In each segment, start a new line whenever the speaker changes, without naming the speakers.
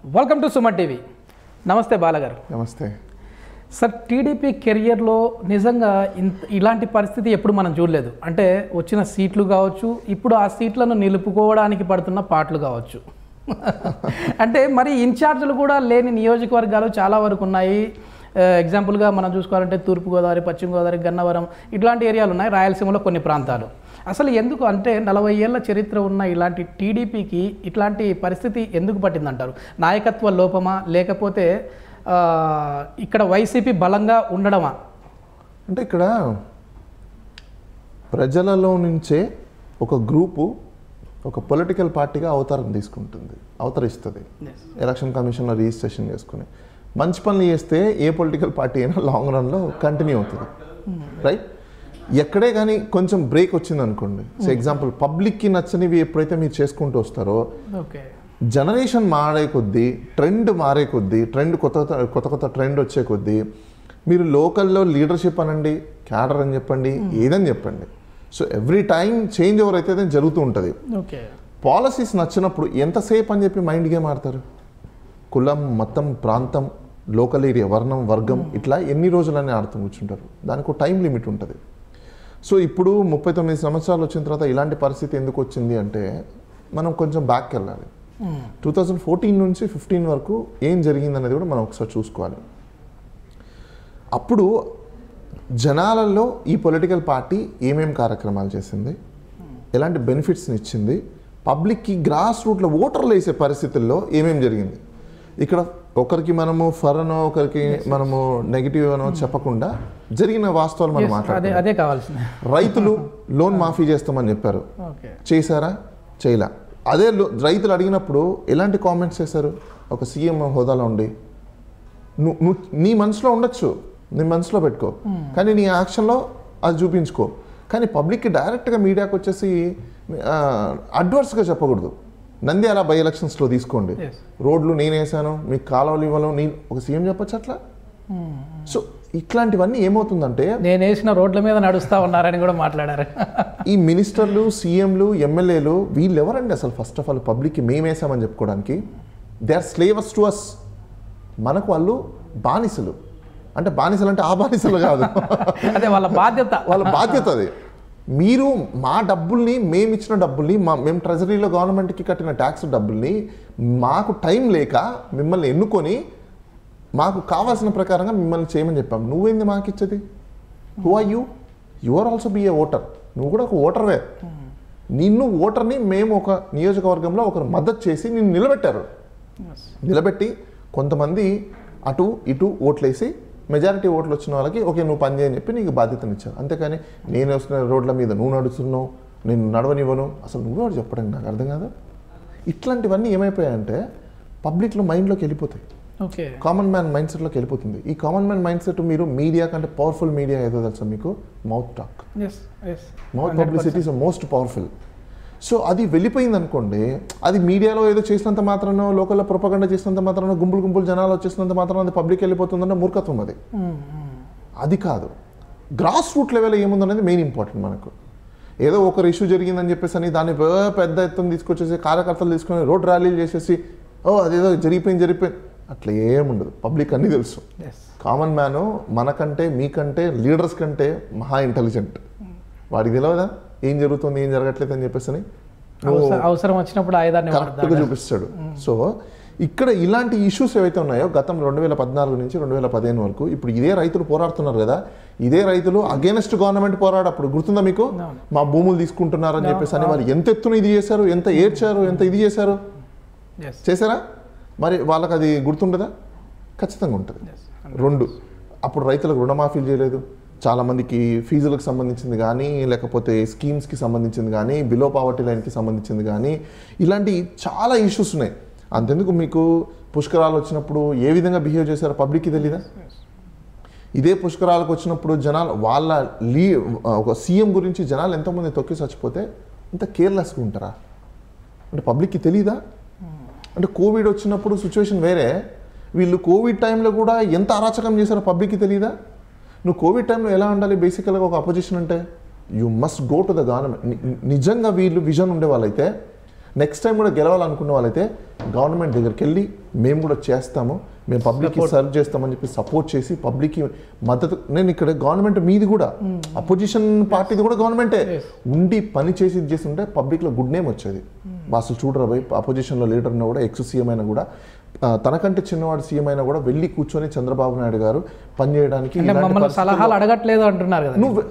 Welcome to Suman TV నమస్తే బాలగారు
నమస్తే
sir TDP కెరియర్లో నిజంగా ఇంత ఇలాంటి పరిస్థితి ఎప్పుడు మనం చూడలేదు అంటే వచ్చిన సీట్లు కావచ్చు ఇప్పుడు ఆ సీట్లను నిలుపుకోవడానికి పడుతున్న పాటలు కావచ్చు అంటే మరి ఇన్ఛార్జీలు కూడా లేని నియోజకవర్గాలు చాలా వరకు ఉన్నాయి ఆ, ఎగ్జాంపుల్గా మనం చూసుకోవాలంటే తూర్పుగోదావరి పశ్చిమ గోదావరి గన్నవరం ఇట్లాంటి ఏరియాలు ఉన్నాయి రాయలసీమలో కొన్ని ప్రాంతాలు అసలు ఎందుకు అంటే నలభై ఏళ్ళ చరిత్ర ఉన్న ఇలాంటి టీడీపీకి ఇట్లాంటి పరిస్థితి ఎందుకు పట్టిందంటారు నాయకత్వ లోపమా లేకపోతే ఆ, ఇక్కడ వైసీపీ బలంగా ఉండడమా
అంటే ఇక్కడ ప్రజలలో నుంచే ఒక గ్రూపు ఒక పొలిటికల్ పార్టీగా అవతారం తీసుకుంటుంది అవతరిస్తుంది ఎలక్షన్ కమిషన్లో రిజిస్ట్రేషన్ చేసుకుని మంచి పనులు చేస్తే ఏ పొలిటికల్ పార్టీ అయినా లాంగ్ రన్లో కంటిన్యూ అవుతుంది రైట్ ఎక్కడే కానీ కొంచెం బ్రేక్ వచ్చింది అనుకోండి సో ఎగ్జాంపుల్ పబ్లిక్కి నచ్చనివి ఎప్పుడైతే మీరు చేసుకుంటూ వస్తారో
ఓకే
జనరేషన్ మారే కొద్దీ ట్రెండ్ మారే కొద్దీ ట్రెండ్ కొత్త కొత్త- కొత్త కొత్త ట్రెండ్ వచ్చే కొద్దీ మీరు లోకల్లో లీడర్షిప్ అనండి క్యాడర్ అని చెప్పండి ఏదని చెప్పండి so every time change over అయితే అది జరుగుతూ ఉంటుంది
ఓకే
పాలసీస్ నచ్చినప్పుడు ఎంతసేపు అని చెప్పి మైండ్ గేమ్ ఆడతారు కులం మతం ప్రాంతం లోకల్ ఏరియా వర్ణం వర్గం ఇట్లా ఎన్ని రోజులని ఆడుతూ కూర్చుంటారు దానికి ఒక టైం లిమిట్ ఉంటుంది సో ఇప్పుడు ముప్పై తొమ్మిది సంవత్సరాలు వచ్చిన తర్వాత ఇలాంటి పరిస్థితి ఎందుకు వచ్చింది అంటే మనం కొంచెం బ్యాక్ వెళ్ళాలి టూ థౌజండ్ ఫోర్టీన్ నుంచి ఫిఫ్టీన్ వరకు ఏం జరిగింది అనేది కూడా మనం ఒకసారి చూసుకోవాలి అప్పుడు జనాలలో ఈ పొలిటికల్ పార్టీ ఏమేం కార్యక్రమాలు చేసింది ఎలాంటి బెనిఫిట్స్ని ఇచ్చింది పబ్లిక్కి గ్రాస్ రూట్లో ఓటర్లు వేసే పరిస్థితుల్లో ఏమేం జరిగింది ఇక్కడ ఒకరికి మనము ఫర్ అనో ఒకరికి మనము నెగిటివ్ అనో చెప్పకుండా జరిగిన వాస్తవాలు మనం
అదే
మాట్లాడాలి
అదే కావాల్సింది
రైతులు లోన్ మాఫీ చేస్తామని చెప్పారు
ఓకే
చేశారా చేయలా అదే లో- రైతులు అడిగినప్పుడు ఎలాంటి కామెంట్స్ చేశారు ఒక సీఎం హోదాలో ఉండి నువ్వు నువ్వు నీ మనసులో ఉండొచ్చు నీ మనసులో పెట్టుకో కానీ నీ యాక్షన్లో అది చూపించుకో కానీ పబ్లిక్కి డైరెక్ట్గా మీడియాకి వచ్చేసి అడ్వర్స్గా చెప్పకూడదు నంద్యాల బై ఎలక్షన్స్లో తీసుకోండి
Yes.
రోడ్లు నేను వేసాను మీకు కాలువలు ఇవ్వను నేను ఒక సీఎం చెప్పొచ్చు అట్లా సో ఇట్లాంటివన్నీ ఏమవుతుందంటే
నేను వేసిన రోడ్ల మీద నడుస్తా ఉన్నారని కూడా మాట్లాడారు
ఈ మినిస్టర్లు సీఎంలు ఎమ్మెల్యేలు వీళ్ళు ఎవరండి అసలు ఫస్ట్ ఆఫ్ ఆల్ పబ్లిక్కి మేమేసామని చెప్పుకోవడానికి they are slavers to us మనకు వాళ్ళు బానిసలు అంటే బానిసలు అంటే ఆ బానిసలు కాదు
అదే వాళ్ళ బాధ్యత
వాళ్ళ బాధ్యత అది మీరు మా డబ్బుల్ని మేము ఇచ్చిన డబ్బుల్ని మా మేము ట్రెజరీలో గవర్నమెంట్కి కట్టిన ట్యాక్స్ డబ్బుల్ని మాకు టైం లేక మిమ్మల్ని ఎన్నుకొని మాకు కావాల్సిన ప్రకారంగా మిమ్మల్ని చేయమని చెప్పాం నువ్వేంది మాకు ఇచ్చేది who are you you are also be a voter నువ్వు కూడా ఒక ఓటర్వే నిన్ను ఓటర్ని మేము ఒక నియోజకవర్గంలో ఒకరు మద్దతు చేసి నిన్ను నిలబెట్టారు నిలబెట్టి కొంతమంది అటు ఇటు ఓట్లేసి మెజారిటీ ఓట్లు వచ్చిన వాళ్ళకి ఓకే నువ్వు పని చేయని చెప్పి నీకు బాధ్యతను ఇచ్చారు అంతేకాని నేను వస్తున్న రోడ్ల మీద నువ్వు నడుస్తున్నావు నేను నడవనివ్వను అసలు నువ్వెవడు చెప్పడానికి నాకు అర్థం కాదు ఇట్లాంటివన్నీ ఏమైపోయాయంటే పబ్లిక్లో మైండ్లోకి వెళ్ళిపోతాయి
ఓకే
కామన్ మ్యాన్ మైండ్ సెట్లోకి వెళ్ళిపోతుంది ఈ కామన్ మ్యాన్ మైండ్ సెట్ మీరు మీడియా కంటే పవర్ఫుల్ మీడియా ఏదో తెలుసా మీకు mouth talk
yes yes
mouth publicity is most powerful so అది వెళ్ళిపోయింది అనుకోండి అది మీడియాలో ఏదో చేసినంత మాత్రానో లోకల్లో ప్రొపగండ చేసినంత మాత్రానో గుంపులు గుంపులు జనాలు వచ్చేసినంత మాత్రాన అది పబ్లిక్ వెళ్ళిపోతుందంటే మూర్ఖత్వం అది అది కాదు గ్రాస్ రూట్ లెవెల్ ఏముందనేది మెయిన్ ఇంపార్టెంట్ మనకు ఏదో ఒకరు ఇష్యూ జరిగిందని చెప్పేసి అని దాన్ని పె- పెద్ద ఎత్తున తీసుకొచ్చేసి కార్యకర్తలు తీసుకొని రోడ్ ర్యాలీలు చేసేసి ఓ అదేదో జరిగిపోయింది జరిగిపోయింది అట్లా ఏముండదు పబ్లిక్ అన్నీ తెలుసు
ఎస్
కామన్ మ్యాన్ మనకంటే మీకంటే లీడర్స్ కంటే మహా ఇంటెలిజెంట్ వాడికి తెలియదా ఏం జరుగుతుంది ఏం జరగట్లేదు అని చెప్పేసి అని నువ్వు
అవసరం వచ్చినప్పుడు ఆయుధాన్ని
కరెక్ట్గా
వాడతాడు
చూపిస్తాడు సో ఇక్కడ ఇలాంటి ఇష్యూస్ ఏవైతే ఉన్నాయో గతం రెండు వేల పద్నాలుగు నుంచి రెండు వేల పదిహేను వరకు ఇప్పుడు ఇదే రైతులు పోరాడుతున్నారు కదా ఇదే రైతులు అగేనెస్ట్ గవర్నమెంట్ పోరాడప్పుడు గుర్తుందా మీకు మా భూములు తీసుకుంటున్నారని చెప్పేసి అని వాళ్ళు ఎంత ఎత్తున ఇది చేశారు ఎంత ఏడ్చారు ఎంత ఇది చేశారు
ఎస్
చేశారా మరి వాళ్ళకి అది గుర్తుండదా ఖచ్చితంగా ఉంటుంది రెండు అప్పుడు రైతులకు రుణమాఫీలు చేయలేదు చాలామందికి ఫీజులకు సంబంధించింది కానీ లేకపోతే స్కీమ్స్కి సంబంధించింది కానీ బిలో పావర్టీ లైన్కి సంబంధించింది కానీ ఇలాంటి చాలా ఇష్యూస్ ఉన్నాయి అంతెందుకు మీకు పుష్కరాలు వచ్చినప్పుడు ఏ విధంగా బిహేవ్ చేశారో పబ్లిక్కి తెలీదా ఇదే పుష్కరాలకు వచ్చినప్పుడు జనాలు వాళ్ళ లీ ఒక సీఎం గురించి జనాలు ఎంతోమంది తొక్కి చచ్చిపోతే ఇంత కేర్లెస్గా ఉంటారా అంటే పబ్లిక్కి తెలీదా అంటే కోవిడ్ వచ్చినప్పుడు సిచ్యువేషన్ వేరే వీళ్ళు కోవిడ్ టైంలో కూడా ఎంత అరాచకం చేశారో పబ్లిక్కి తెలీదా నువ్వు కోవిడ్ టైంలో ఎలా ఉండాలి బేసికల్గా ఒక అపోజిషన్ అంటే you must go to the government నిజంగా వీళ్ళు విజన్ ఉండే వాళ్ళైతే నెక్స్ట్ టైం కూడా గెలవాలనుకున్న వాళ్ళైతే గవర్నమెంట్ దగ్గరికి వెళ్ళి మేము కూడా చేస్తాము మేము పబ్లిక్కి సర్వ్ చేస్తామని చెప్పి సపోర్ట్ చేసి పబ్లిక్కి మద్దతు నేను ఇక్కడ గవర్నమెంట్ మీది కూడా అపోజిషన్ పార్టీది కూడా గవర్నమెంటే ఉండి పని చేసి ఇది చేసి ఉంటే పబ్లిక్లో గుడ్ నేమ్ వచ్చేది అసలు చూడరా భయ్ అపోజిషన్లో లీడర్ ఉన్నా కూడా ఎక్స్ సీఎం అయినా కూడా ఆ, తనకంటే చిన్నవాడు సీఎం అయినా కూడా వెళ్ళి కూర్చొని చంద్రబాబు నాయుడు గారు పనిచేయడానికి
అంటే
ఇలాంటి
మమ్మల్ని
పరిస్థితుల్లో-
సలహాలు అడగట్లేదు అంటున్నారు కదా
నువ్వు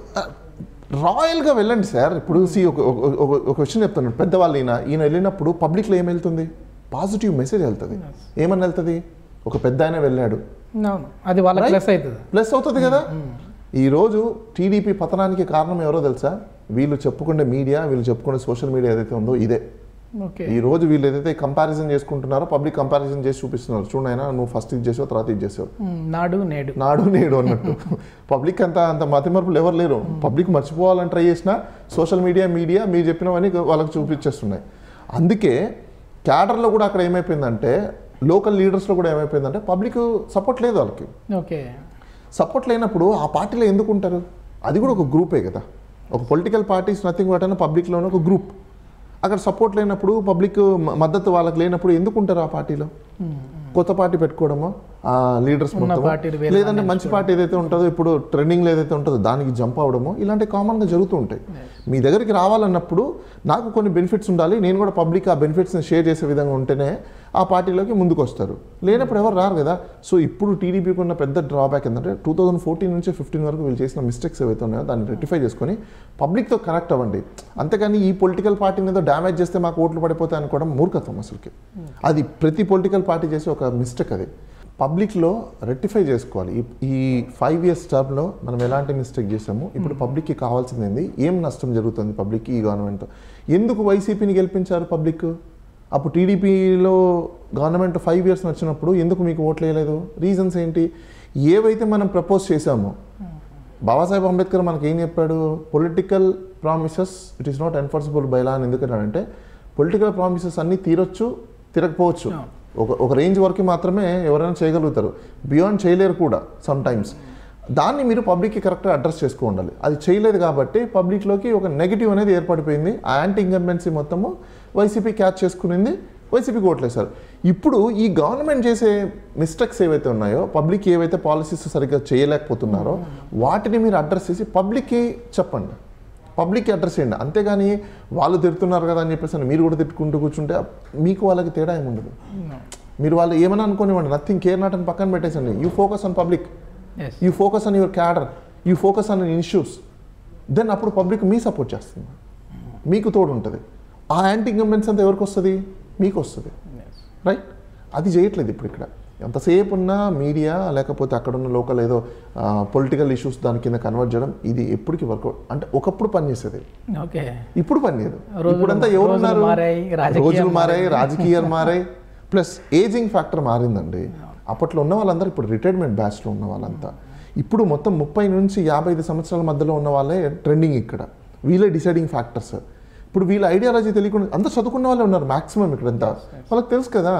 రాయల్గా వెళ్ళండి సార్ ఇప్పుడు సి ఒక ఒక- ఒక ఒక విషయం చెప్తున్నాను పెద్దవాళ్ళు ఈయన ఈయన వెళ్ళినప్పుడు పబ్లిక్లో ఏం వెళ్తుంది పాజిటివ్ మెసేజ్ వెళ్తుంది ఏమని వెళ్తుంది ఒక పెద్ద ఆయన వెళ్ళాడు
అవును అది వాళ్ళకి ప్లస్ అవుతుంది
ప్లస్ అవుతుంది కదా ఈరోజు టీడీపీ పతనానికి కారణం ఎవరో తెలుసా వీళ్ళు చెప్పుకునే మీడియా వీళ్ళు చెప్పుకునే సోషల్ మీడియా ఏదైతే ఉందో ఇదే
ఓకే
ఈ రోజు వీళ్ళు ఏదైతే కంపారిజన్ చేసుకుంటున్నారో పబ్లిక్ కంపారిజన్ చేసి చూపిస్తున్నారు చూడైనా నువ్వు ఫస్ట్ ఇది చేసావు తర్వాత ఇది చేసావు
ఉమ్, నాడు నేడు
నాడు నేడు అన్నట్టు పబ్లిక్ అంత అంత మతిమరుపులు ఎవరు లేరు పబ్లిక్ మర్చిపోవాలని ట్రై చేసినా సోషల్ మీడియా మీడియా మీరు చెప్పినవన్నీ వాళ్ళకి చూపించేస్తున్నాయి అందుకే క్యాడర్లో కూడా అక్కడ ఏమైపోయిందంటే లోకల్ లీడర్స్లో కూడా ఏమైపోయిందంటే పబ్లిక్ సపోర్ట్ లేదు వాళ్ళకి
ఓకే
సపోర్ట్ లేనప్పుడు ఆ పార్టీలో ఎందుకు ఉంటారు అది కూడా ఒక గ్రూపే కదా ఒక పొలిటికల్ పార్టీస్ నథింగ్ వాట్ అయినా పబ్లిక్లోనే ఒక గ్రూప్ అక్కడ సపోర్ట్ లేనప్పుడు పబ్లిక్ మ- మద్దతు వాళ్ళకి లేనప్పుడు ఎందుకు ఉంటారు ఆ పార్టీలో కొత్త పార్టీ పెట్టుకోవడమో ఆ లీడర్స్
ఉన్న
మొత్తం
పార్టీలు వేరే
లేదంటే మంచి పార్టీ ఏదైతే ఉంటుందో ఇప్పుడు ట్రెండింగ్లో ఏదైతే ఉంటుందో దానికి జంప్ అవడమో ఇలాంటి కామన్గా జరుగుతూ ఉంటాయి మీ దగ్గరికి రావాలన్నప్పుడు నాకు కొన్ని బెనిఫిట్స్ ఉండాలి నేను కూడా పబ్లిక్ ఆ బెనిఫిట్స్ని షేర్ చేసే విధంగా ఉంటేనే ఆ పార్టీలోకి ముందుకు వస్తారు లేనప్పుడు ఎవరు రారు కదా సో ఇప్పుడు టీడీపీకి ఉన్న పెద్ద డ్రాబ్యాక్ ఏంటంటే టూ థౌసండ్ ఫోర్టీన్ నుంచి ఫిఫ్టీన్ వరకు వీళ్ళు చేసిన మిస్టేక్స్ ఏవైతే ఉన్నాయో దాన్ని రెక్టిఫై చేసుకొని పబ్లిక్తో కనెక్ట్ అవ్వండి అంతేగాని ఈ పొలిటికల్ పార్టీని ఏదో డ్యామేజ్ చేస్తే మాకు ఓట్లు పడిపోతాయి అనుకోవడం మూర్ఖత్వం అసలుకి అది ప్రతి పొలిటికల్ పార్టీ చేసే ఒక మిస్టేక్ అది పబ్లిక్లో రెక్టిఫై చేసుకోవాలి ఈ- ఈ ఫైవ్ ఇయర్స్ టర్మ్లో మనం ఎలాంటి మిస్టేక్ చేసాము ఇప్పుడు పబ్లిక్కి కావాల్సింది ఏంది ఏం నష్టం జరుగుతుంది పబ్లిక్కి ఈ గవర్నమెంట్ ఎందుకు వైసీపీని గెలిపించారు పబ్లిక్ అప్పుడు టీడీపీలో గవర్నమెంట్ ఫైవ్ ఇయర్స్ వచ్చినప్పుడు ఎందుకు మీకు ఓట్లు వేయలేదు రీజన్స్ ఏంటి ఏవైతే మనం ప్రపోజ్ చేశామో బాబాసాహెబ్ అంబేద్కర్ మనకి ఏం చెప్పాడు political promises it is not enforceable by law అని ఎందుకంటే పొలిటికల్ ప్రామిసెస్ అన్నీ తీరొచ్చు తిరగపోవచ్చు ఒక ఒక రేంజ్ వరకు మాత్రమే ఎవరైనా చేయగలుగుతారు బియాండ్ చేయలేరు కూడా సమ్ టైమ్స్ దాన్ని మీరు పబ్లిక్కి కరెక్ట్గా అడ్రస్ చేసుకో ఉండాలి అది చేయలేదు కాబట్టి పబ్లిక్లోకి ఒక నెగిటివ్ అనేది ఏర్పడిపోయింది ఆ యాంటీ ఇంకంబెన్సీ మొత్తము వైసీపీ క్యాచ్ చేసుకునింది వైసీపీకి ఓట్లేశారు ఇప్పుడు ఈ గవర్నమెంట్ చేసే మిస్టేక్స్ ఏవైతే ఉన్నాయో పబ్లిక్ ఏవైతే పాలసీస్ సరిగ్గా చేయలేకపోతున్నారో వాటిని మీరు అడ్రస్ చేసి పబ్లిక్కి చెప్పండి పబ్లిక్కి అడ్రస్ చేయండి అంతేగాని వాళ్ళు తిడుతున్నారు కదా అని చెప్పేసి అని మీరు కూడా తిట్టుకుంటూ కూర్చుంటే మీకు వాళ్ళకి తేడా ఏముండదు మీరు వాళ్ళు ఏమైనా అనుకోనివ్వండి నథింగ్ కేర్ నాట్ అని పక్కన పెట్టేసండి you focus on public
yes
you focus on your cadre you focus on issues then అప్పుడు పబ్లిక్ మీ సపోర్ట్ చేస్తుంది మీకు తోడు ఉంటుంది ఆ యాంటీ ఇంకంబెన్స్ అంతా ఎవరికి వస్తుంది మీకు వస్తుంది రైట్ అది చేయట్లేదు ఇప్పుడు ఇక్కడ ఎంతసేపు ఉన్న మీడియా లేకపోతే అక్కడ ఉన్న లోకల్ ఏదో పొలిటికల్ ఇష్యూస్ దాని కింద కన్వర్ట్ చేయడం ఇది ఎప్పటికి వర్కౌట్ అంటే ఒకప్పుడు పనిచేసేది
ఓకే
ఇప్పుడు పనిచేయదు
రోజులు-
ఇప్పుడంతా ఎవరు
రోజులు
ఉన్నారు
మారాయి, రాజకీయాలు
రోజులు మారాయి రాజకీయాలు మారాయి ప్లస్ ఏజింగ్ ఫ్యాక్టర్ మారిందండి అప్పట్లో ఉన్న వాళ్ళందరూ ఇప్పుడు రిటైర్మెంట్ బ్యాచ్లో ఉన్న వాళ్ళంతా ఇప్పుడు మొత్తం ముప్పై నుంచి యాభై ఐదు సంవత్సరాల మధ్యలో ఉన్న వాళ్ళే ట్రెండింగ్ ఇక్కడ వీళ్ళే డిసైడింగ్ ఫ్యాక్టర్స్ ఇప్పుడు వీళ్ళ ఐడియాలజీ తెలియకుండా అంతా చదువుకున్న వాళ్ళే ఉన్నారు మాక్సిమం ఇక్కడంతా వాళ్ళకి తెలుసు కదా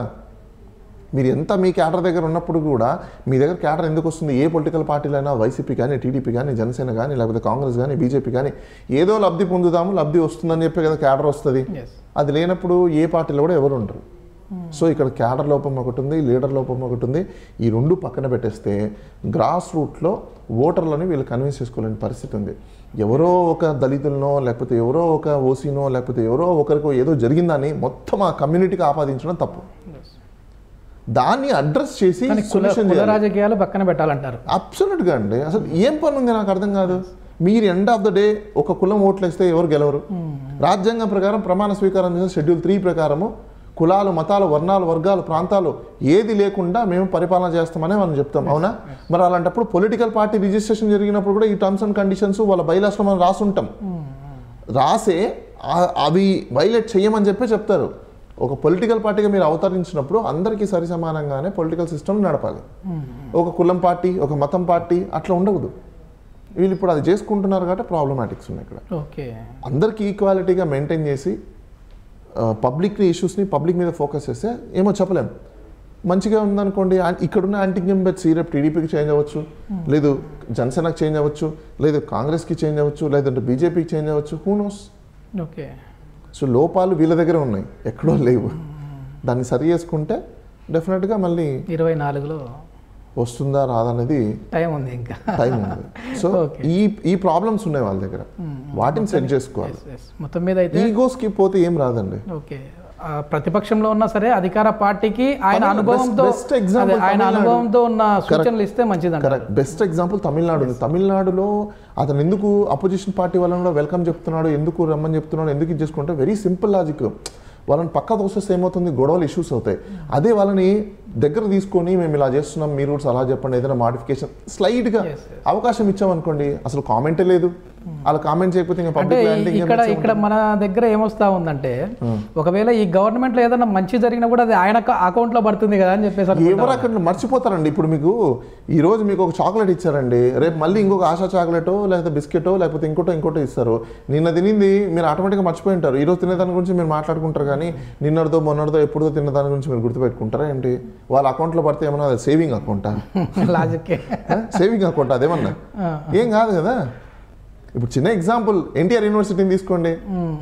మీరు ఎంత మీ క్యాడర్ దగ్గర ఉన్నప్పుడు కూడా మీ దగ్గర క్యాడర్ ఎందుకు వస్తుంది ఏ పొలిటికల్ పార్టీలైనా వైసీపీ కానీ టీడీపీ కానీ జనసేన కానీ లేకపోతే కాంగ్రెస్ కానీ బీజేపీ కానీ ఏదో లబ్ధి పొందుదాము లబ్ధి వస్తుందని చెప్పి కదా క్యాడర్ వస్తుంది
ఎస్
అది లేనప్పుడు ఏ పార్టీలో కూడా ఎవరు ఉండరు సో ఇక్కడ క్యాడర్ లోపం ఒకటి ఉంది లీడర్ లోపం ఒకటి ఉంది ఈ రెండు పక్కన పెట్టేస్తే గ్రాస్ రూట్లో ఓటర్లని వీళ్ళు కన్విన్స్ చేసుకోలేని పరిస్థితి ఉంది ఎవరో ఒక దళితులనో లేకపోతే ఎవరో ఒక ఓసీనో లేకపోతే ఎవరో ఒకరికో ఏదో జరిగిందని మొత్తం ఆ కమ్యూనిటీకి ఆపాదించడం తప్పు దాన్ని అడ్రస్ చేసి
కానీ కుల
సొల్యూషన్
కుల
చేయాలి
రాజకీయాలు పక్కన పెట్టాలంటారు
అబ్సల్యూట్గా అండి అసలు ఏం పని ఉంది నాకు అర్థం కాదు మీరు ఎండ్ ఆఫ్ ద డే ఒక కులం ఓట్లు వేస్తే ఎవరు గెలవరు రాజ్యాంగం ప్రకారం ప్రమాణ స్వీకారం చేసిన షెడ్యూల్ త్రీ ప్రకారము కులాలు మతాలు వర్ణాలు వర్గాలు ప్రాంతాలు ఏది లేకుండా మేము పరిపాలన చేస్తామని మనం చెప్తాం అవునా మరి అలాంటప్పుడు పొలిటికల్ పార్టీ రిజిస్ట్రేషన్ జరిగినప్పుడు కూడా ఈ టర్మ్స్ అండ్ కండిషన్స్ వాళ్ళ బైలాస్లో మనం రాసుంటాం రాసే ఆ- అవి వైలేట్ చేయమని చెప్పి చెప్తారు ఒక పొలిటికల్ పార్టీగా మీరు అవతరించినప్పుడు అందరికీ సరి సమానంగానే పొలిటికల్ సిస్టమ్ నడపాలి ఒక కులం పార్టీ ఒక మతం పార్టీ అట్లా ఉండకూడదు వీళ్ళు ఇప్పుడు అది చేసుకుంటున్నారు కాబట్టి ప్రాబ్లమాటిక్స్ ఉన్నాయి ఇక్కడ
ఓకే
అందరికీ ఈక్వాలిటీగా మెయింటైన్ చేసి పబ్లిక్ ఇష్యూస్ని పబ్లిక్ మీద ఫోకస్ చేస్తే ఏమో చెప్పలేం మంచిగా ఉందనుకోండి ఆ- ఇక్కడున్న యాంటీ గింబెట్స్ రేపు టీడీపీకి చేంజ్ అవ్వచ్చు లేదు జనసేనకి చేంజ్ అవ్వచ్చు లేదు కాంగ్రెస్కి చేంజ్ అవ్వచ్చు లేదంటే బీజేపీకి చేంజ్ అవ్వచ్చు హూ నోస్
ఓకే
సో లోపాలు వీళ్ళ దగ్గర ఉన్నాయి ఎక్కడో లేవు దాన్ని సరి చేసుకుంటే డెఫినెట్గా మళ్ళీ
ఇరవై నాలుగులో
వస్తుందా రాదా అనేది
టైం ఉంది ఇంకా
టైం ఉంది సో
Okay.
ఈ ఈ ప్రాబ్లమ్స్ ఉన్నాయి వాళ్ళ దగ్గర వాటిని సెట్ చేసుకోవాలి
Yes, yes. మొత్తం మీద అయితే
ఈగోస్కి పోతే ఏం రాదండి
ఓకే ఆ, ప్రతిపక్షంలో ఉన్నా సరే అధికార పార్టీకి ఆయన
తమిళ-
అనుభవంతో
best- best example
అదే, ఆయన
తమిళనాడు.
అనుభవంతో ఉన్న సూచనలు ఇస్తే మంచిదంట
కరెక్ట్ బెస్ట్ ఎగ్జాంపుల్ తమిళనాడు ఉంది తమిళనాడులో అతను ఎందుకు అపోజిషన్ పార్టీ వాళ్ళని కూడా వెల్కమ్ చెప్తున్నాడు ఎందుకు రమ్మని చెప్తున్నాడు ఎందుకు ఇది చేసుకుంటే వెరీ సింపుల్ లాజిక్ వాళ్ళని పక్క తోసేస్తే ఏమవుతుంది గొడవలు ఇష్యూస్ అవుతాయి అదే వాళ్ళని దగ్గర తీసుకొని మేము ఇలా చేస్తున్నాం మీరు కూడా సలహా చెప్పండి ఏదైనా మాడిఫికేషన్ స్లైడ్గా
Yes,
అవకాశం ఇచ్చామనుకోండి అసలు కామెంటే లేదు వాళ్ళ కామెంట్ చేయకపోతే ఇంకా
అంటే
పబ్లిక్
ఇక్కడ ఇక్కడ మన దగ్గర ఏమొస్తా ఉందంటే ఒకవేళ ఈ గవర్నమెంట్ లో ఏదైనా మంచి జరిగినా కూడా అది ఆయన అకౌంట్ లో పడుతుంది కదా అని చెప్పేసి అనుకుంటా.
ఎవరు అక్కడ మర్చిపోతారండి ఇప్పుడు మీకు ఈ రోజు మీకు ఒక చాక్లెట్ ఇచ్చారండి రేపు మళ్ళీ ఇంకొక ఆశా చాక్లెటో లేకపోతే బిస్కెటో లేకపోతే ఇంకోటో ఇంకోటో ఇస్తారు నిన్న తినింది మీరు ఆటోమేటిక్గా మర్చిపోయి ఉంటారు ఈ రోజు తినే దాని గురించి మీరు మాట్లాడుకుంటారు కానీ నిన్నటిదో మొన్నటిదో ఎప్పుడో తిన్న దాని గురించి మీరు గుర్తుపెట్టుకుంటారా ఏంటి వాళ్ళ అకౌంట్లో పడితే ఏమన్నా సేవింగ్ అకౌంటా
లాజిక్
సేవింగ్ అకౌంట్ అదేమన్నా ఏం కాదు కదా ఇప్పుడు చిన్న ఎగ్జాంపుల్ ఎన్టీఆర్ యూనివర్సిటీని తీసుకోండి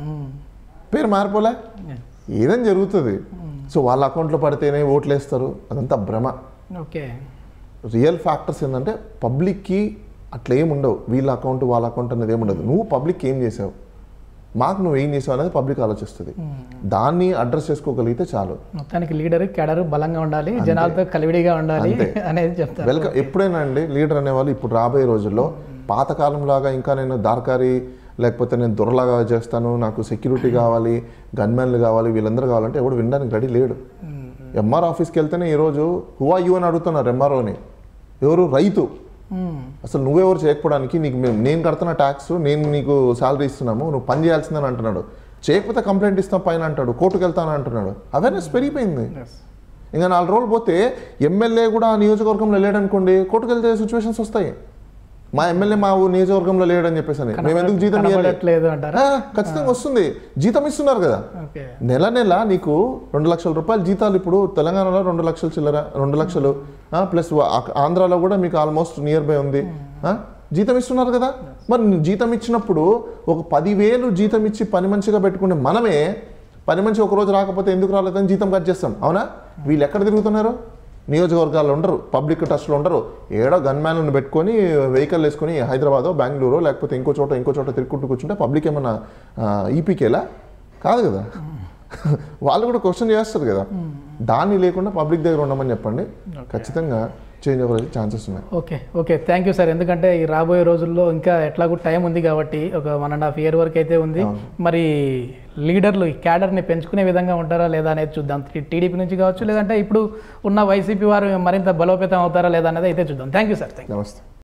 పేరు మారిపోలే ఏదైనా జరుగుతుంది సో వాళ్ళ అకౌంట్లో పడితేనే ఓట్లు వేస్తారు అదంతా భ్రమ
ఓకే
రియల్ ఫ్యాక్టర్స్ ఏంటంటే పబ్లిక్కి అట్లా ఏం ఉండవు వీళ్ళ అకౌంట్ వాళ్ళ అకౌంట్ అనేది ఏమి ఉండదు నువ్వు పబ్లిక్ ఏం చేసావు మాకు నువ్వు ఏం చేసావు అనేది పబ్లిక్ ఆలోచిస్తుంది దాన్ని అడ్రస్ చేసుకోగలిగితే చాలు
మొత్తానికి లీడర్ క్యాడర్ బలంగా ఉండాలి జనాలతో కలివిడిగా ఉండాలి
అంతే.
అనేది చెప్తారు
వెల్కమ్ ఎప్పుడైనా అండి లీడర్ అనేవాళ్ళు ఇప్పుడు రాబోయే రోజుల్లో పాతకాలం లాగా ఇంకా నేను దార్కారి లేకపోతే నేను దొరలాగా చేస్తాను నాకు సెక్యూరిటీ కావాలి గన్మెన్లు కావాలి వీళ్ళందరూ కావాలంటే ఎవడు వినడానికి రెడీ లేడు ఎంఆర్ ఆఫీస్కి వెళ్తేనే ఈరోజు హువా యూ అని అడుగుతున్నారు ఎంఆర్ఓని ఎవరు రైతు
మ్మ్.
అసలు నువ్వెవరు చేయకపోవడానికి నీకు మేము నేను కడుతున్న ట్యాక్స్ నేను నీకు శాలరీ ఇస్తున్నాము నువ్వు పని చేయాల్సిందని అంటున్నాడు చేయకపోతే కంప్లైంట్ ఇస్తాం పైన అంటాడు కోర్టుకు వెళ్తాను అంటున్నాడు అవేర్నెస్ పెరిగిపోయింది
Yes.
ఇంకా నాలుగు రోజులు పోతే ఎమ్మెల్యే కూడా ఆ నియోజకవర్గంలో లేడనుకోండి కోర్టుకు వెళ్తే సిచ్యువేషన్స్ వస్తాయి మా ఎమ్మెల్యే మా ఊరు నియోజకవర్గంలో లేడని చెప్పేసి అని మేము ఎందుకు జీతం ఇవ్వాలి
కనబడట్లేదు అంటారా
ఖచ్చితంగా వస్తుంది జీతం ఇస్తున్నారు కదా
ఓకే
నెల నెల నీకు రెండు లక్షల రూపాయల జీతాలు ఇప్పుడు తెలంగాణలో రెండు లక్షలు చిల్లర రెండు లక్షలు ప్లస్ ఆంధ్రాలో కూడా మీకు ఆల్మోస్ట్ నియర్ బై ఉంది ఆ, జీతం ఇస్తున్నారు కదా మరి నీ జీతం ఇచ్చినప్పుడు ఒక పదివేలు జీతం ఇచ్చి పని మంచిగా పెట్టుకునే మనమే పని మంచి ఒక రోజు రాకపోతే ఎందుకు రాలేదని జీతం కట్ చేస్తాం అవునా వీళ్ళు ఎక్కడ తిరుగుతున్నారు నియోజకవర్గాల్లో ఉండరు పబ్లిక్ టచ్లో ఉండరు ఏడో గన్మ్యాన్లను పెట్టుకొని వెహికల్ వేసుకొని హైదరాబాదో బెంగళూరు లేకపోతే ఇంకో చోట ఇంకో చోట తిరుక్కుంటూ కూర్చుంటే పబ్లిక్ ఏమన్నా ఈపీకేలా కాదు కదా వాళ్ళు కూడా క్వశ్చన్ చేస్తారు కదా దాన్ని లేకుండా పబ్లిక్ దగ్గర ఉండమని చెప్పండి ఖచ్చితంగా చేంజ్ అవ్వడానికి ఛాన్సెస్ ఉన్నాయి
okay okay thank you sir ఎందుకంటే ఈ రాబోయే రోజుల్లో ఇంకా ఎట్లాగూ టైం ఉంది కాబట్టి ఒక వన్ అండ్ హాఫ్ ఇయర్ వరకు అయితే ఉంది మరి లీడర్లు ఈ క్యాడర్ని పెంచుకునే విధంగా ఉంటారా లేదా అనేది చూద్దాం టీడీపీ నుంచి కావచ్చు లేదంటే ఇప్పుడు ఉన్న వైసీపీ వారు మరింత బలోపేతం అవుతారా లేదా అనేది అయితే చూద్దాం థ్యాంక్ యూ సార్ థ్యాంక్
నమస్తే